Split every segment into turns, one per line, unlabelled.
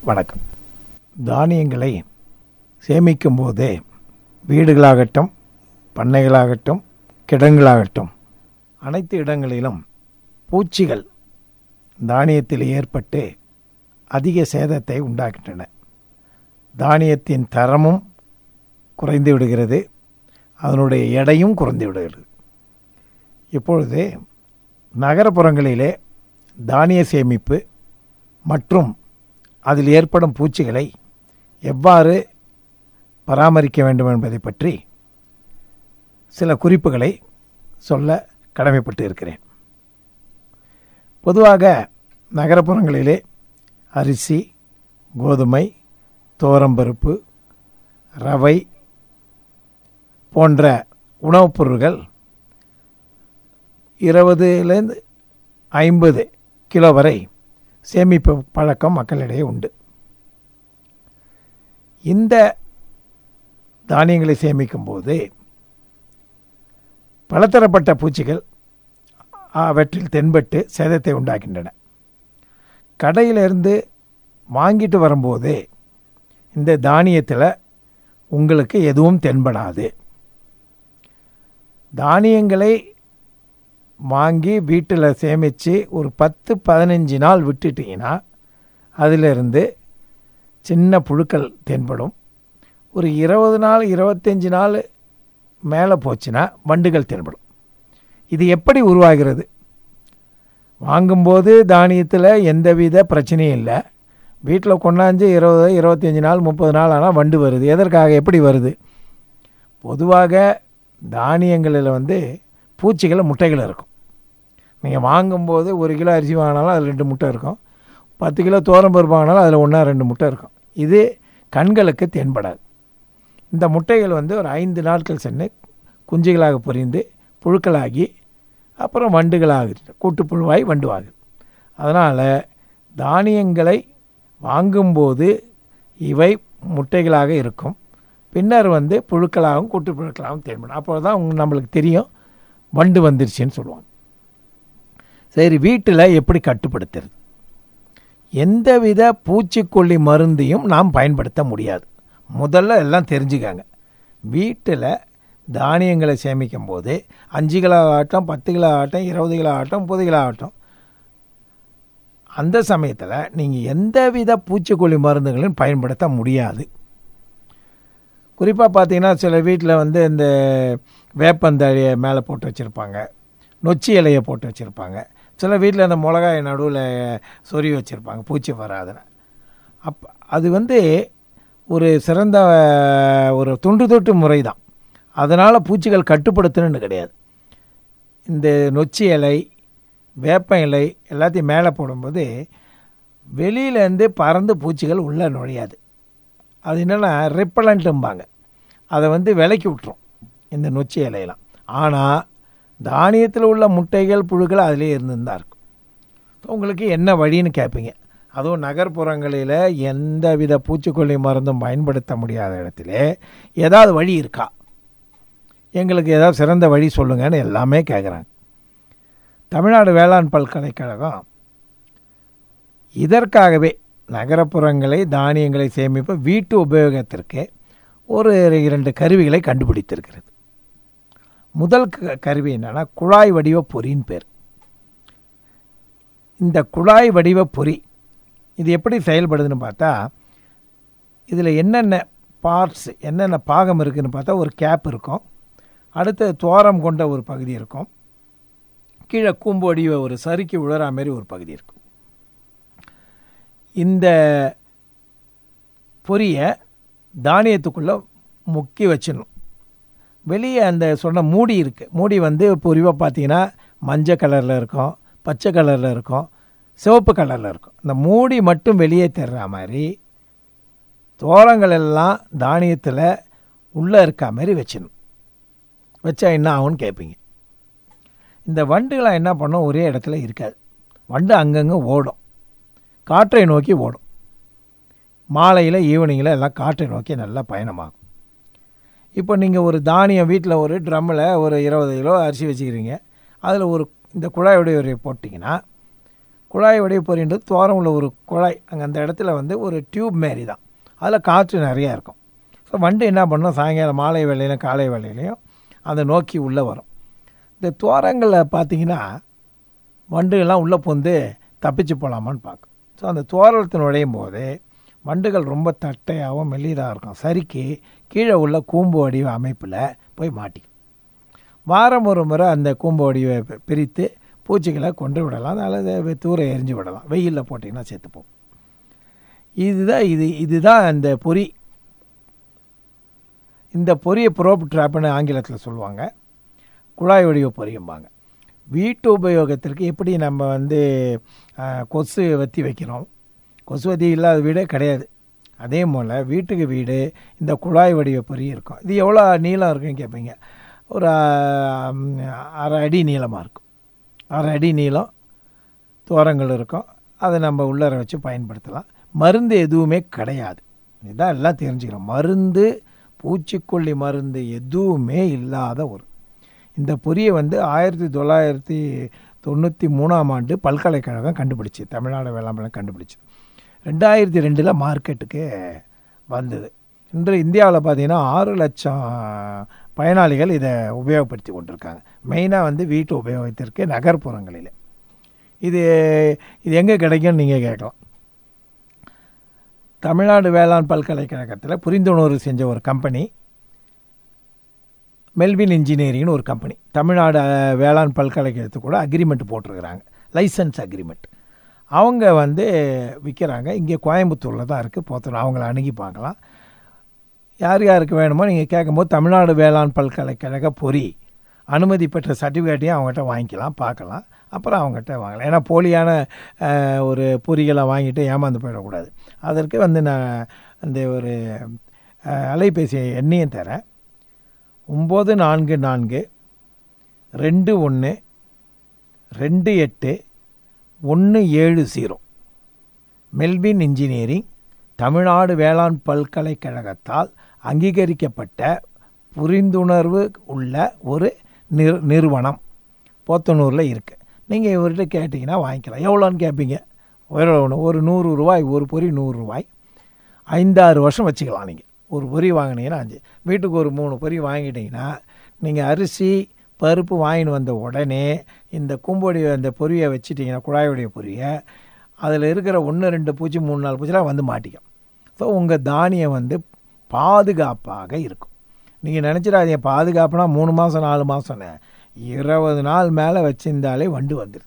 வணக்கம் தானியங்களை சேமிக்கும் போதே வீடுகளாகட்டும் பண்ணைகளாகட்டும் கிடங்குகளாகட்டும் அனைத்து இடங்களிலும் பூச்சிகள் தானியத்தில் ஏற்பட்டு அதிக சேதத்தை உண்டாக்கின்றன தானியத்தின் தரமும் குறைந்து விடுகிறது அதனுடைய எடையும் குறைந்து விடுகிறது இப்பொழுது நகரப்புறங்களிலே தானிய சேமிப்பு மற்றும் அதில் ஏற்படும் பூச்சிகளை எவ்வாறு பராமரிக்க வேண்டும் என்பதை பற்றி சில குறிப்புகளை சொல்ல கடமைப்பட்டு இருக்கிறேன் பொதுவாக நகரப்புறங்களிலே அரிசி கோதுமை தோரம்பருப்பு ரவை போன்ற உணவுப் பொருட்கள் இருபதுலேருந்து ஐம்பது கிலோ வரை சேமிப்பு பழக்கம் மக்களிடையே உண்டு இந்த தானியங்களை சேமிக்கும் போது பலதரப்பட்ட பூச்சிகள் அவற்றில் தென்பட்டு சேதத்தை உண்டாக்கின்றன கடையிலிருந்து வாங்கிட்டு வரும்போது இந்த தானியத்தில் உங்களுக்கு எதுவும் தென்படாது தானியங்களை வாங்கி வீட்டில் சேமித்து ஒரு பத்து பதினஞ்சு நாள் விட்டுட்டிங்கன்னா அதிலிருந்து சின்ன புழுக்கள் தென்படும் ஒரு இருபது நாள் இருபத்தஞ்சி நாள் மேலே போச்சுன்னா வண்டுகள் தென்படும் இது எப்படி உருவாகிறது வாங்கும்போது தானியத்தில் எந்தவித பிரச்சனையும் இல்லை வீட்டில் கொண்டாந்து இருபது இருபத்தஞ்சி நாள் முப்பது நாள் ஆனால் வண்டு வருது எதற்காக எப்படி வருது பொதுவாக தானியங்களில் வந்து பூச்சிகள் முட்டைகள் இருக்கும் நீங்கள் வாங்கும்போது ஒரு கிலோ அரிசி வாங்கினாலும் அதில் ரெண்டு முட்டை இருக்கும் பத்து கிலோ பருப்பு வாங்கினாலும் அதில் ஒன்றா ரெண்டு முட்டை இருக்கும் இது கண்களுக்கு தென்படாது இந்த முட்டைகள் வந்து ஒரு ஐந்து நாட்கள் சென்று குஞ்சுகளாக பொரிந்து புழுக்களாகி அப்புறம் வண்டுகளாக கூட்டுப்புழுவாய் வண்டுவாகுது அதனால் தானியங்களை வாங்கும்போது இவை முட்டைகளாக இருக்கும் பின்னர் வந்து புழுக்களாகவும் கூட்டுப்புழுக்களாகவும் தென்படும் அப்போ தான் நம்மளுக்கு தெரியும் வண்டு வந்துருச்சுன்னு சொல்லுவாங்க சரி வீட்டில் எப்படி கட்டுப்படுத்துறது எந்தவித பூச்சிக்கொல்லி மருந்தையும் நாம் பயன்படுத்த முடியாது முதல்ல எல்லாம் தெரிஞ்சுக்காங்க வீட்டில் தானியங்களை சேமிக்கும் போது அஞ்சு கிலோ ஆகட்டும் பத்து கிலோ ஆகட்டும் இருபது கிலோ ஆகட்டும் முப்பது கிலோ ஆகட்டும் அந்த சமயத்தில் நீங்கள் எந்தவித பூச்சிக்கொல்லி மருந்துகளையும் பயன்படுத்த முடியாது குறிப்பாக பார்த்தீங்கன்னா சில வீட்டில் வந்து இந்த வேப்பந்தழையை மேலே போட்டு வச்சுருப்பாங்க நொச்சி இலையை போட்டு வச்சுருப்பாங்க சில வீட்டில் அந்த மிளகாய் நடுவில் சொறி வச்சுருப்பாங்க பூச்சி வராதுன்னு அப் அது வந்து ஒரு சிறந்த ஒரு தொன்று தொட்டு முறை தான் அதனால் பூச்சிகள் கட்டுப்படுத்தணுன்னு கிடையாது இந்த நொச்சி இலை வேப்ப இலை எல்லாத்தையும் மேலே போடும்போது வெளியிலேருந்து பறந்து பூச்சிகள் உள்ளே நுழையாது அது என்னென்னா ரிப்பலண்ட்டும்பாங்க அதை வந்து விலக்கி விட்டுரும் இந்த நொச்சி இலையெல்லாம் ஆனால் தானியத்தில் உள்ள முட்டைகள் புழுக்கள் அதிலே இருந்து தான் இருக்கும் உங்களுக்கு என்ன வழின்னு கேட்பீங்க அதுவும் நகர்ப்புறங்களில் எந்த வித பூச்சிக்கொல்லி மருந்தும் பயன்படுத்த முடியாத இடத்துல ஏதாவது வழி இருக்கா எங்களுக்கு ஏதாவது சிறந்த வழி சொல்லுங்கன்னு எல்லாமே கேட்குறாங்க தமிழ்நாடு வேளாண் பல்கலைக்கழகம் இதற்காகவே நகரப்புறங்களை தானியங்களை சேமிப்பு வீட்டு உபயோகத்திற்கு ஒரு இரண்டு கருவிகளை கண்டுபிடித்திருக்கிறது முதல் க கருவி என்னென்னா குழாய் வடிவ பொறின்னு பேர் இந்த குழாய் வடிவ பொறி இது எப்படி செயல்படுதுன்னு பார்த்தா இதில் என்னென்ன பார்ட்ஸ் என்னென்ன பாகம் இருக்குதுன்னு பார்த்தா ஒரு கேப் இருக்கும் அடுத்து தோரம் கொண்ட ஒரு பகுதி இருக்கும் கீழே கூம்பு வடிவ ஒரு சறுக்கி விழுற மாதிரி ஒரு பகுதி இருக்கும் இந்த பொரியை தானியத்துக்குள்ளே முக்கி வச்சிடணும் வெளியே அந்த சொன்ன மூடி இருக்குது மூடி வந்து பொரிவாக பார்த்தீங்கன்னா மஞ்சள் கலரில் இருக்கும் பச்சை கலரில் இருக்கும் சிவப்பு கலரில் இருக்கும் இந்த மூடி மட்டும் வெளியே தர்ற மாதிரி தோரங்கள் எல்லாம் தானியத்தில் உள்ளே இருக்க மாதிரி வச்சிடணும் வச்சா என்ன ஆகும்னு கேட்பீங்க இந்த வண்டுகளை என்ன பண்ணும் ஒரே இடத்துல இருக்காது வண்டு அங்கங்கே ஓடும் காற்றை நோக்கி ஓடும் மாலையில் ஈவினிங்கில் எல்லாம் காற்றை நோக்கி நல்லா பயணமாகும் இப்போ நீங்கள் ஒரு தானியம் வீட்டில் ஒரு ட்ரம்மில் ஒரு இருபது கிலோ அரிசி வச்சுக்கிறீங்க அதில் ஒரு இந்த குழாயுடைய ஒரு போட்டிங்கன்னா குழாய் வடிவ பொறின்றது தோரம் உள்ள ஒரு குழாய் அங்கே அந்த இடத்துல வந்து ஒரு டியூப் மாரி தான் அதில் காற்று நிறையா இருக்கும் ஸோ வண்டு என்ன பண்ணும் சாயங்காலம் மாலை வேலையிலும் காலை வேலையிலையும் அதை நோக்கி உள்ளே வரும் இந்த தோரங்களில் பார்த்தீங்கன்னா வண்டுகள்லாம் உள்ளே புந்து தப்பிச்சு போகலாமான்னு பார்க்கும் ஸோ அந்த தோரத்தில் நுழையும் போது வண்டுகள் ரொம்ப தட்டையாகவும் மெல்லிதாக இருக்கும் சரிக்கு கீழே உள்ள கூம்பு வடிவ அமைப்பில் போய் மாட்டிக்கும் வாரம் ஒரு முறை அந்த கூம்பு வடிவை பி- பிரித்து பூச்சிகளை கொண்டு விடலாம் அல்லது தூர எரிஞ்சு விடலாம் வெயிலில் போட்டிங்கன்னா செத்துப்போம் இதுதான் இது இதுதான் அந்த பொறி இந்த பொரியை ப்ரோப் ட்ராப்னு ஆங்கிலத்தில் சொல்லுவாங்க குழாய் வடிவ பொரியும்பாங்க வீட்டு உபயோகத்திற்கு எப்படி நம்ம வந்து அஹ், கொசு வத்தி வைக்கிறோம் கொசு வத்தி இல்லாத வீடே கிடையாது அதே போல் வீட்டுக்கு வீடு இந்த குழாய் வடிவ பொறி இருக்கும் இது எவ்வளோ நீளம் இருக்குன்னு கேட்பீங்க ஒரு அஹ், அரை அடி நீளமாக இருக்கும் அரை அடி நீளம் தோரங்கள் இருக்கும் அதை நம்ம உள்ளர வச்சு பயன்படுத்தலாம் மருந்து எதுவுமே கிடையாது இதுதான் எல்லாம் தெரிஞ்சுக்கிறோம் மருந்து பூச்சிக்கொல்லி மருந்து எதுவுமே இல்லாத ஒரு இந்த பொரியை வந்து ஆயிரத்தி தொள்ளாயிரத்தி தொண்ணூற்றி மூணாம் ஆண்டு பல்கலைக்கழகம் கண்டுபிடிச்சு தமிழ்நாடு வேளாண்மை கண்டுபிடிச்சு ரெண்டாயிரத்தி ரெண்டில் மார்க்கெட்டுக்கு வந்தது இன்று இந்தியாவில் பார்த்தீங்கன்னா ஆறு லட்சம் பயனாளிகள் இதை உபயோகப்படுத்தி கொண்டிருக்காங்க மெயினாக வந்து வீட்டு உபயோகத்திற்கு நகர்ப்புறங்களில் இது இது எங்கே கிடைக்கும்னு நீங்கள் கேட்கலாம் தமிழ்நாடு வேளாண் பல்கலைக்கழகத்தில் புரிந்துணர்வு செஞ்ச ஒரு கம்பெனி மெல்வின் இன்ஜினியரிங்னு ஒரு கம்பெனி தமிழ்நாடு அஹ், வேளாண் பல்கலைக்கழகத்துக்கு கூட அக்ரிமெண்ட் போட்டிருக்கிறாங்க லைசன்ஸ் அக்ரிமெண்ட் அவங்க வந்து விற்கிறாங்க இங்கே கோயம்புத்தூரில் தான் இருக்குது போத்தணும் அவங்கள அணுகி பார்க்கலாம் யார் யாருக்கு வேணுமோ நீங்கள் கேட்கும்போது தமிழ்நாடு வேளாண் பல்கலைக்கழக பொறி அனுமதி பெற்ற சர்டிஃபிகேட்டையும் அவங்ககிட்ட வாங்கிக்கலாம் பார்க்கலாம் அப்புறம் அவங்ககிட்ட வாங்கலாம் ஏன்னா போலியான அஹ், ஒரு பொறிகளை வாங்கிட்டு ஏமாந்து போயிடக்கூடாது அதற்கு வந்து நான் அந்த ஒரு அஹ், அலைபேசி எண்ணையும் தரேன் ஒம்பது நான்கு நான்கு ரெண்டு ஒன்று ரெண்டு எட்டு ஒன்று ஏழு ஜீரோ மெல்வின் இன்ஜினியரிங் தமிழ்நாடு வேளாண் பல்கலைக்கழகத்தால் அங்கீகரிக்கப்பட்ட புரிந்துணர்வு உள்ள ஒரு நிறு நிறுவனம் போத்தனூரில் இருக்குது நீங்கள் இவர்கிட்ட கேட்டிங்கன்னா வாங்கிக்கலாம் எவ்வளோன்னு கேட்பீங்க ஒரு ஒரு நூறு ரூபாய் ஒரு பொரி நூறு ரூபாய் ஐந்தாறு வருஷம் வச்சுக்கலாம் நீங்கள் ஒரு பொரி வாங்கினீங்கன்னா அஞ்சு வீட்டுக்கு ஒரு மூணு பொரி வாங்கிட்டீங்கன்னா நீங்கள் அரிசி பருப்பு வாங்கின்னு வந்த உடனே இந்த கும்பொடிய அந்த பொரியை வச்சுட்டிங்கன்னா குழாயுடைய பொரியை அதில் இருக்கிற ஒன்று ரெண்டு பூச்சி மூணு நாலு பூச்சிலாம் வந்து மாட்டிக்கும் ஸோ உங்கள் தானியம் வந்து பாதுகாப்பாக இருக்கும் நீங்கள் நினச்சிடாதீங்க பாதுகாப்புனா மூணு மாதம் நாலு மாதம்னு இருபது நாள் மேலே வச்சிருந்தாலே வண்டு வந்துடுது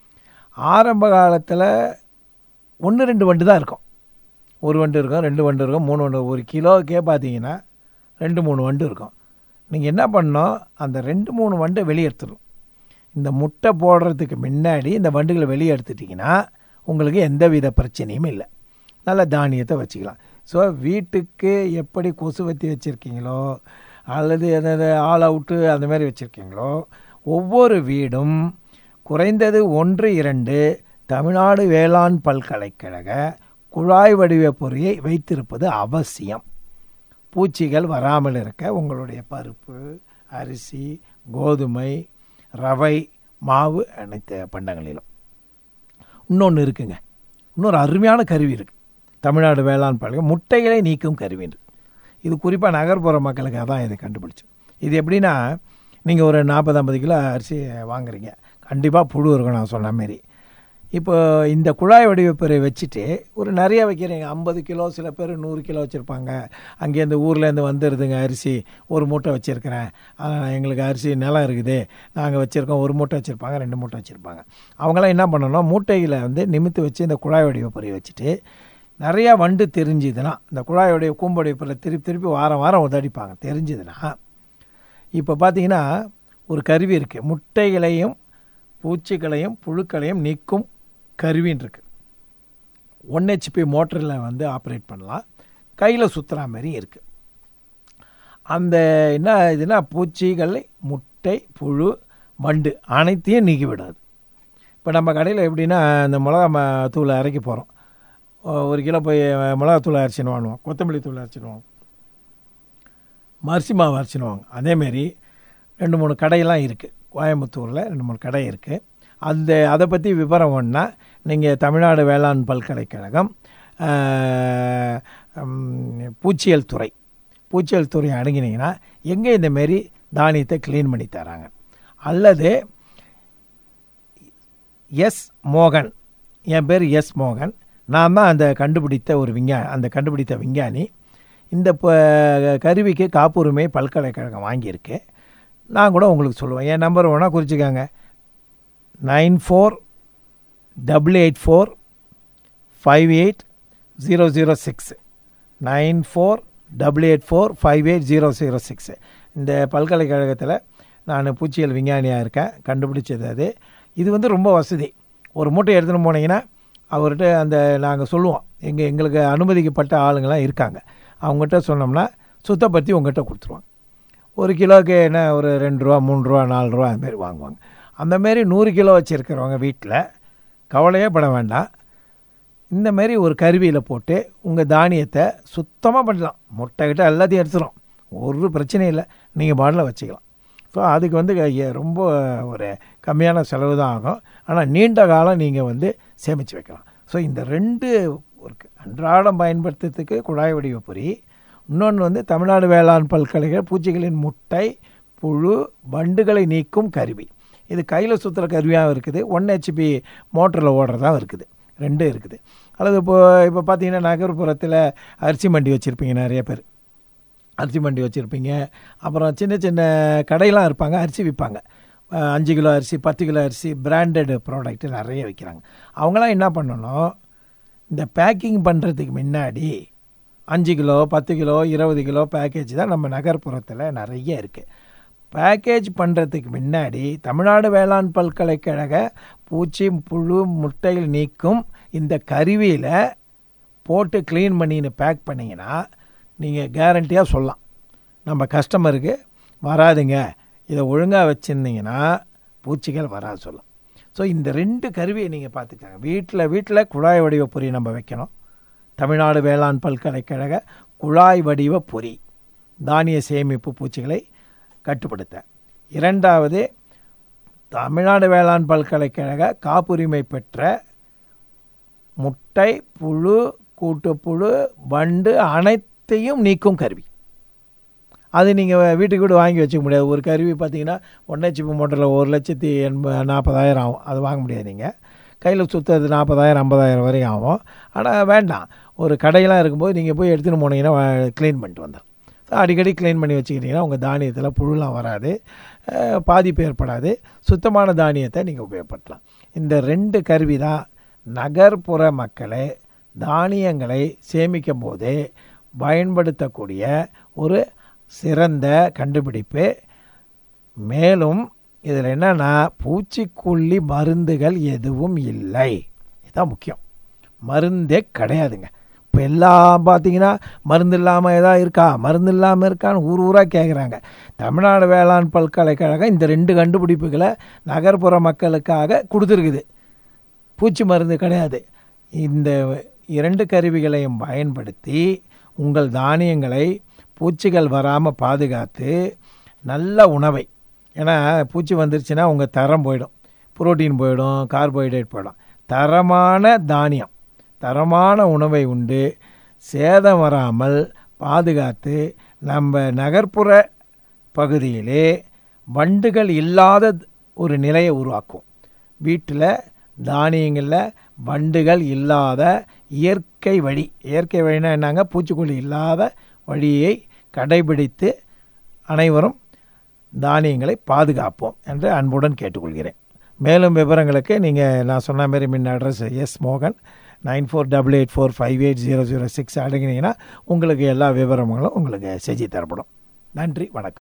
ஆரம்ப காலத்தில் ஒன்று ரெண்டு வண்டு தான் இருக்கும் ஒரு வண்டு இருக்கும் ரெண்டு வண்டு இருக்கும் மூணு வண்டு ஒரு கிலோவுக்கே பார்த்தீங்கன்னா ரெண்டு மூணு வண்டு இருக்கும் நீங்கள் என்ன பண்ணணும் அந்த ரெண்டு மூணு வண்டை வெளியே எடுத்துடணும் இந்த முட்டை போடுறதுக்கு முன்னாடி இந்த வண்டுகளை வெளியே எடுத்துட்டிங்கன்னா உங்களுக்கு எந்த வித பிரச்சனையும் இல்லை நல்ல தானியத்தை வச்சுக்கலாம் ஸோ வீட்டுக்கு எப்படி கொசு வத்தி வச்சுருக்கீங்களோ அல்லது எதாவது ஆல் அவுட்டு அந்த மாதிரி வச்சுருக்கீங்களோ ஒவ்வொரு வீடும் குறைந்தது ஒன்று இரண்டு தமிழ்நாடு வேளாண் பல்கலைக்கழக குழாய் வடிவ பொறியை வைத்திருப்பது அவசியம் பூச்சிகள் வராமல் இருக்க உங்களுடைய பருப்பு அரிசி கோதுமை ரவை மாவு அனைத்து பண்டங்களிலும் இன்னொன்று இருக்குங்க இன்னொரு அருமையான கருவி இருக்குது தமிழ்நாடு வேளாண் பல்கலை முட்டைகளை நீக்கும் கருவின்னு இது குறிப்பாக நகர்ப்புற மக்களுக்கு அதான் இது கண்டுபிடிச்சு இது எப்படின்னா நீங்கள் ஒரு நாற்பது ஐம்பது கிலோ அரிசி வாங்குறீங்க கண்டிப்பாக புழு இருக்கும் நான் சொன்ன மாரி இப்போ இந்த குழாய் வடிவப்பெறை வச்சுட்டு ஒரு நிறைய வைக்கிறீங்க ஐம்பது கிலோ சில பேர் நூறு கிலோ வச்சுருப்பாங்க அங்கேருந்து ஊர்லேருந்து வந்துடுதுங்க அரிசி ஒரு மூட்டை வச்சுருக்கிறேன் எங்களுக்கு அரிசி நிலம் இருக்குது நாங்கள் வச்சுருக்கோம் ஒரு மூட்டை வச்சுருப்பாங்க ரெண்டு மூட்டை வச்சுருப்பாங்க அவங்களாம் என்ன பண்ணணும் மூட்டையில் வந்து நிமித்து வச்சு இந்த குழாய் வடிவப்பொறி வச்சுட்டு நிறையா வண்டு தெரிஞ்சுதுன்னா இந்த குழாயுடைய கூம்படிப்பில் திருப்பி திருப்பி வாரம் வாரம் உதடிப்பாங்க தெரிஞ்சுதுன்னா இப்போ பார்த்தீங்கன்னா ஒரு கருவி இருக்குது முட்டைகளையும் பூச்சிகளையும் புழுக்களையும் நீக்கும் கருவின்னு இருக்கு ஒன் ஹெச்பி மோட்டரில் வந்து ஆப்ரேட் பண்ணலாம் கையில் சுற்றுற மாதிரி இருக்குது அந்த என்ன இதுனா பூச்சிகள் முட்டை புழு வண்டு அனைத்தையும் நீக்கி விடாது இப்போ நம்ம கடையில் எப்படின்னா இந்த மிளகா ம தூளை அரைக்க போகிறோம் ஒரு கிலோ போய் மிளகாத்தூள் அரைச்சின்னு வாங்குவோம் கொத்தமல்லி தூள் அரைச்சின்னு வாங்குவோம் மரிசி மாவு அரைச்சின்னு வாங்க அதேமாரி ரெண்டு மூணு கடையெல்லாம் இருக்குது கோயம்புத்தூரில் ரெண்டு மூணு கடை இருக்குது அந்த அதை பற்றி விவரம் ஒன்றா நீங்கள் தமிழ்நாடு வேளாண் பல்கலைக்கழகம் ஆஹ், ம், பூச்சியல் துறை பூச்சியல் துறை அணுகினீங்கன்னா எங்கே இந்த மாரி தானியத்தை க்ளீன் பண்ணி தராங்க அல்லது எஸ் மோகன் என் பேர் எஸ் மோகன் நான் தான் அந்த கண்டுபிடித்த ஒரு விஞ்ஞானி அந்த கண்டுபிடித்த விஞ்ஞானி இந்த ப- கருவிக்கு காப்புரிமை பல்கலைக்கழகம் வாங்கியிருக்கு நான் கூட உங்களுக்கு சொல்லுவேன் என் நம்பர் வேணால் குறிச்சிக்கோங்க nine four double eight four five eight zero zero six nine four double eight four five eight zero zero six இந்த பல்கலைக்கழகத்தில் நான் பூச்சியல் விஞ்ஞானியாக இருக்கேன் கண்டுபிடிச்சது அது இது வந்து ரொம்ப வசதி ஒரு மூட்டை எடுத்துகிட்டு போனீங்கன்னா அவர்கிட்ட அந்த நாங்கள் சொல்லுவோம் எங்கள் எங்களுக்கு அனுமதிக்கப்பட்ட ஆளுங்களாம் இருக்காங்க அவங்ககிட்ட சொன்னோம்னா சுத்தப்படுத்தி உங்கள்கிட்ட கொடுத்துருவாங்க ஒரு கிலோவுக்கு என்ன ஒரு ரெண்டு ரூபா மூணு ரூபா நாலு ரூபா அதுமாரி வாங்குவாங்க அந்த மாரி நூறு கிலோ வச்சுருக்கிறவங்க வீட்டில் கவலையே பட வேண்டாம் இந்த மாதிரி ஒரு கருவியில் போட்டு உங்கள் தானியத்தை சுத்தமாக பண்ணலாம் முட்டை கிட்ட எல்லாத்தையும் எடுத்துரும் ஒரு பிரச்சனையும் இல்லை நீங்கள் பாட்டில் வச்சுக்கலாம் ஸோ அதுக்கு வந்து எ- ரொம்ப ஒரு கம்மியான செலவு தான் ஆகும் ஆனால் நீண்ட காலம் நீங்கள் வந்து சேமித்து வைக்கலாம் ஸோ இந்த ரெண்டு ஒரு அன்றாடம் பயன்படுத்துறதுக்கு குழாய் வடிவ பொறி இன்னொன்று வந்து தமிழ்நாடு வேளாண் பல்கலைக்கழக பூச்சிகளின் முட்டை புழு வண்டுகளை நீக்கும் கருவி இது கையில் சுற்றுற கருவியாகவும் இருக்குது ஒன் ஹெச்பி மோட்டரில் ஓடுறதாகவும் இருக்குது ரெண்டும் இருக்குது அல்லது இப்போ இப்போ பார்த்தீங்கன்னா நகர்ப்புறத்தில் அரிசி மண்டி வச்சுருப்பீங்க நிறைய பேர் அரிசி மண்டி வச்சுருப்பீங்க அப்புறம் சின்ன சின்ன கடையெல்லாம் இருப்பாங்க அரிசி விற்பாங்க அஹ் அஞ்சு கிலோ அரிசி பத்து கிலோ அரிசி பிராண்டட் ப்ராடக்ட் நிறைய விற்கிறாங்க அவங்களாம் என்ன பண்ணணும் இந்த பேக்கிங் பண்ணுறதுக்கு முன்னாடி அஞ்சு கிலோ பத்து கிலோ இருபது கிலோ பேக்கேஜ் தான் நம்ம நகர்ப்புறத்தில் நிறைய இருக்குது பேக்கேஜ் பண்ணுறதுக்கு முன்னாடி தமிழ்நாடு வேளாண் பல்கலைக்கழக பூச்சி புழு முட்டையில் நீக்கும் இந்த கருவியில் போட்டு க்ளீன் பண்ணின்னு பேக் பண்ணிங்கன்னா நீங்கள் கேரண்டியாக சொல்லலாம் நம்ம கஸ்டமருக்கு வராதுங்க இதை ஒழுங்காக வச்சுருந்தீங்கன்னா பூச்சிகள் வராது சொல்லலாம் ஸோ இந்த ரெண்டு கருவியை நீங்கள் பார்த்துக்கங்க வீட்டில் வீட்டில் குழாய் வடிவ பொறி நம்ம வைக்கணும் தமிழ்நாடு வேளாண் பல்கலைக்கழக குழாய் வடிவ பொறி தானிய சேமிப்பு பூச்சிகளை கட்டுப்படுத்த இரண்டாவது தமிழ்நாடு வேளாண் பல்கலைக்கழக காப்புரிமை பெற்ற முட்டை புழு கூட்டுப்புழு வண்டு அனைத்தையும் நீக்கும் கருவி அது நீங்கள் வீட்டுக்கு கூட வாங்கி வச்சுக்க முடியாது ஒரு கருவி பார்த்தீங்கன்னா ஒன் ஹெச்பி மோட்டரில் ஒரு லட்சத்தி எண்ப நாற்பதாயிரம் ஆகும் அது வாங்க முடியாது நீங்கள் கையில் சுற்றுறது நாற்பதாயிரம் ஐம்பதாயிரம் வரையும் ஆகும் ஆனால் வேண்டாம் ஒரு கடையெல்லாம் இருக்கும்போது நீங்கள் போய் எடுத்துகிட்டு போனீங்கன்னா க்ளீன் பண்ணிட்டு வந்துடும் ஸோ அடிக்கடி க்ளீன் பண்ணி வச்சுக்கிட்டிங்கன்னா உங்கள் தானியத்தில் புழுலாம் வராது அஹ், பாதிப்பு ஏற்படாது சுத்தமான தானியத்தை நீங்கள் உபயோகப்படுத்தலாம் இந்த ரெண்டு கருவி தான் நகர்ப்புற மக்களை தானியங்களை சேமிக்கும் போது பயன்படுத்தக்கூடிய ஒரு சிறந்த கண்டுபிடிப்பு மேலும் இதில் என்னன்னா பூச்சிக்கொல்லி மருந்துகள் எதுவும் இல்லை இதுதான் முக்கியம் மருந்தே கிடையாதுங்க இப்போ எல்லாம் பார்த்தீங்கன்னா மருந்து இல்லாமல் ஏதாவது இருக்கா மருந்து இல்லாமல் இருக்கான்னு ஊர் ஊராக கேட்குறாங்க தமிழ்நாடு வேளாண் பல்கலைக்கழகம் இந்த ரெண்டு கண்டுபிடிப்புகளை நகர்ப்புற மக்களுக்காக கொடுத்துருக்குது பூச்சி மருந்து கிடையாது இந்த இரண்டு கருவிகளையும் பயன்படுத்தி உங்கள் தானியங்களை பூச்சிகள் வராமல் பாதுகாத்து நல்ல உணவை ஏன்னா பூச்சி வந்துருச்சுன்னா உங்கள் தரம் போயிடும் புரோட்டீன் போயிடும் கார்போஹைட்ரேட் போயிடும் தரமான தானியம் தரமான உணவை உண்டு சேதம் வராமல் பாதுகாத்து நம்ம நகர்ப்புற பகுதியிலே வண்டுகள் இல்லாத ஒரு நிலையை உருவாக்கும் வீட்டில் தானியங்களில் வண்டுகள் இல்லாத இயற்கை வழி இயற்கை வழினா என்னங்க பூச்சிக்கொல்லி இல்லாத வழியை கடைபிடித்து அனைவரும் தானியங்களை பாதுகாப்போம் என்று அன்புடன் கேட்டுக்கொள்கிறேன் மேலும் விவரங்களுக்கு நீங்கள் நான் சொன்ன மாதிரி மின் அட்ரஸ் எஸ் மோகன் nine four double eight four five eight zero zero six அடங்கினீங்கன்னா உங்களுக்கு எல்லா விவரங்களும் உங்களுக்கு செஞ்சு தரப்படும் நன்றி வணக்கம்